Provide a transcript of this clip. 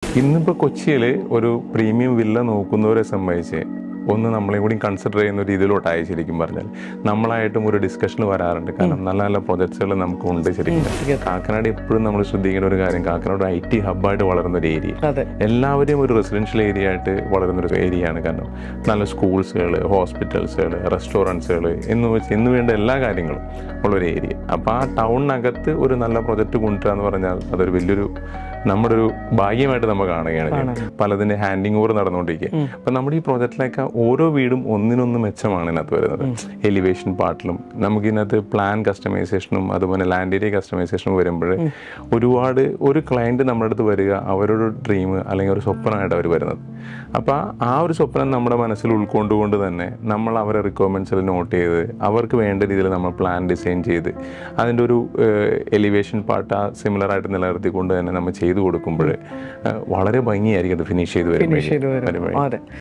ഇന്നിപ്പോൾ കൊച്ചിയിൽ ഒരു പ്രീമിയം വില്ല നോക്കുന്നവരെ സംബന്ധിച്ച് ഒന്ന് നമ്മളെ കൂടി കൺസിഡർ ചെയ്യുന്ന ഒരു രീതിയിലോട്ടായി ശരിക്കും പറഞ്ഞാൽ നമ്മളായിട്ടും ഒരു ഡിസ്കഷൻ വരാറുണ്ട് കാരണം നല്ല നല്ല പ്രൊജക്ട്സുകൾ നമുക്കുണ്ട് ശരിക്കും കാക്കനാട് എപ്പോഴും നമ്മൾ ശ്രദ്ധിക്കേണ്ട ഒരു കാര്യം കാക്കനാട് ഐ ടി ഹബ്ബായിട്ട് വളർന്ന ഒരു ഏരിയ അതെ എല്ലാവരെയും ഒരു റെസിഡൻഷ്യൽ ഏരിയ ആയിട്ട് വളരുന്ന ഒരു ഏരിയയാണ് കാരണം നല്ല സ്കൂൾസുകൾ ഹോസ്പിറ്റൽസുകൾ റെസ്റ്റോറൻറ്റ്സുകൾ എന്ന് വെച്ച് എന്ന് വേണ്ട എല്ലാ കാര്യങ്ങളും ഉള്ളൊരു ഏരിയ അപ്പോൾ ആ ടൗണിനകത്ത് ഒരു നല്ല പ്രൊജക്റ്റ് കൊണ്ടുവരിക എന്ന് പറഞ്ഞാൽ അതൊരു വലിയൊരു നമ്മുടെ ഒരു ഭാഗ്യമായിട്ട് നമ്മൾ കാണുകയാണ് ചെയ്യുന്നത്. പലതിൻ്റെ ഹാൻഡിങ് ഓവർ നടന്നുകൊണ്ടിരിക്കുക അപ്പം നമ്മുടെ ഈ പ്രോജക്റ്റിലൊക്കെ ഓരോ വീടും ഒന്നിനൊന്ന് മെച്ചമാണ് ഇതിനകത്ത് വരുന്നത് എലിവേഷൻ പാർട്ടിലും നമുക്കിതിനകത്ത് പ്ലാൻ കസ്റ്റമൈസേഷനും അതുപോലെ ലാൻഡ് ഏരിയ കസ്റ്റമൈസേഷനും വരുമ്പോൾ ഒരുപാട് ഒരു ക്ലയൻറ്റ് നമ്മുടെ അടുത്ത് വരിക അവരൊരു ഡ്രീം അല്ലെങ്കിൽ ഒരു സ്വപ്നമായിട്ട് അവർ വരുന്നത് അപ്പോൾ ആ ഒരു സ്വപ്നം നമ്മുടെ മനസ്സിൽ ഉൾക്കൊണ്ടുകൊണ്ട് തന്നെ നമ്മൾ അവരെ റിക്വയർമെൻറ്റ്സിൽ നോട്ട് ചെയ്ത് അവർക്ക് വേണ്ട രീതിയിൽ നമ്മൾ പ്ലാൻ ഡിസൈൻ ചെയ്ത് അതിൻ്റെ ഒരു എലിവേഷൻ പാർട്ട് ആ സിമിലർ ആയിട്ട് നിലനിർത്തിക്കൊണ്ട് തന്നെ നമ്മൾ ചെയ്തു കൊടുക്കുമ്പോൾ വളരെ ഭംഗിയായിരിക്കും അത് ഫിനിഷ് ചെയ്ത് ഫിനിഷ് ചെയ്ത് വരുമ്പോൾ വരും അതെ